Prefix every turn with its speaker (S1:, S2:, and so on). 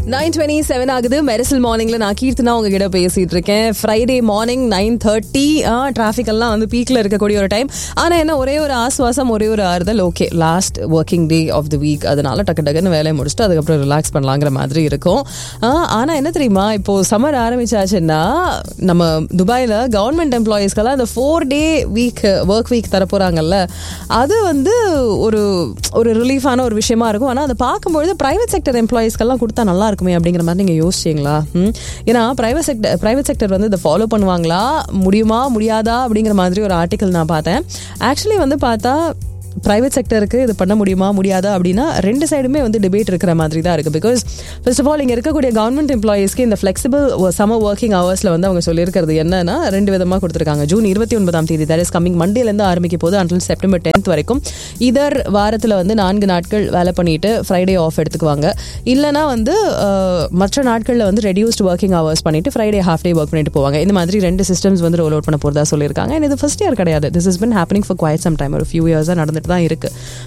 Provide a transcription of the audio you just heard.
S1: Nine twenty seven ஆகுது மெரிசல் மார்னிங்ல நான் கீர்த்தனா உங்ககிட்ட பேசிட்டு இருக்கேன் Friday morning nine thirty traffic எல்லாம் வந்து பீக்ல இருக்கக்கூடிய ஒரு டைம் ஆனா என்ன ஒரே ஒரு ஆஸ்வாசம் ஒரே ஒரு ஆறுதல் okay last working day of the week அதனால டக்கு டக்குன்னு வேலையை முடிச்சுட்டு அதுக்கப்புறம் ரிலாக்ஸ் பண்ணலாங்கிற மாதிரி இருக்கும் ஆ, ஆனா என்ன தெரியுமா இப்போ சம்மர் ஆரம்பிச்சாச்சுன்னா நம்ம துபாயில கவர்மெண்ட் எம்ப்ளாயீஸ்க்கெல்லாம் இந்த four day week work week தரப்போறாங்கல்ல அது வந்து ஒரு ஒரு ரிலீஃபான ஒரு விஷயமா இருக்கும் ஆனால் அதை பார்க்கும்பொழுது பிரைவேட் செக்டர் எம்ப்ளாயீஸ்க்கெல்லாம் கொடுத்தா நல்லா இருக்குமே அப்படிங்கிற மாதிரி நீங்கள் யோசிச்சிங்களா ம்? ஏன்னா பிரைவேட் செக்டர் பிரைவேட் செக்டர் வந்து இதை ஃபாலோ பண்ணுவாங்களா முடியுமா முடியாதா அப்படிங்கிற மாதிரி ஒரு ஆர்டிக்கல் நான் பார்த்தேன் ஆக்சுவலி வந்து பார்த்தா பிரைவேட் செக்டருக்கு இது பண்ண முடியுமா முடியாதா அப்படின்னா ரெண்டு சைடுமே வந்து டிபேட் இருக்கிற மாதிரி தான் இருக்குது பிகாஸ் ஃபர்ஸ்ட் ஆஃப் ஆல் இங்கே இருக்கக்கூடிய கவர்மெண்ட் எம்ப்ளாயீஸ்க்கு இந்த ஃப்ளெக்சிபிள் சம ஒர்க்கிங் ஹவர்ஸில் வந்து அவங்க சொல்லியிருக்கிறது என்னன்னா ரெண்டு விதமாக கொடுத்துருக்காங்க ஜூன் இருபத்தி ஒன்பதாம் தேதி தட் இஸ் கமிங் மண்டேலேருந்து ஆரம்பிக்க போது அன்டில் செப்டம்பர் டென்த் வரைக்கும் இதர் வாரத்தில் வந்து நான்கு நாட்கள் வேலை பண்ணிட்டு ஃப்ரைடே ஆஃப் எடுத்துக்குவாங்க இல்லைனா வந்து அஹ், மற்ற நாட்களில் வந்து ரெடியூஸ்ட் ஒர்க்கிங் ஹவர்ஸ் பண்ணிட்டு ஃப்ரைடே ஹாஃப் டே ஒர்க் பண்ணிட்டு போவாங்க இந்த மாதிரி ரெண்டு சிஸ்டம்ஸ் வந்து ரோல் அவுட் பண்ண போகிறதா சொல்லியிருக்காங்க And இது ஃபர்ஸ்ட் இயர் கிடையாது this is been happening for quite some time ஒரு ஃபியூ இயர்ஸாக நடந்துட்டு தான் இருக்கு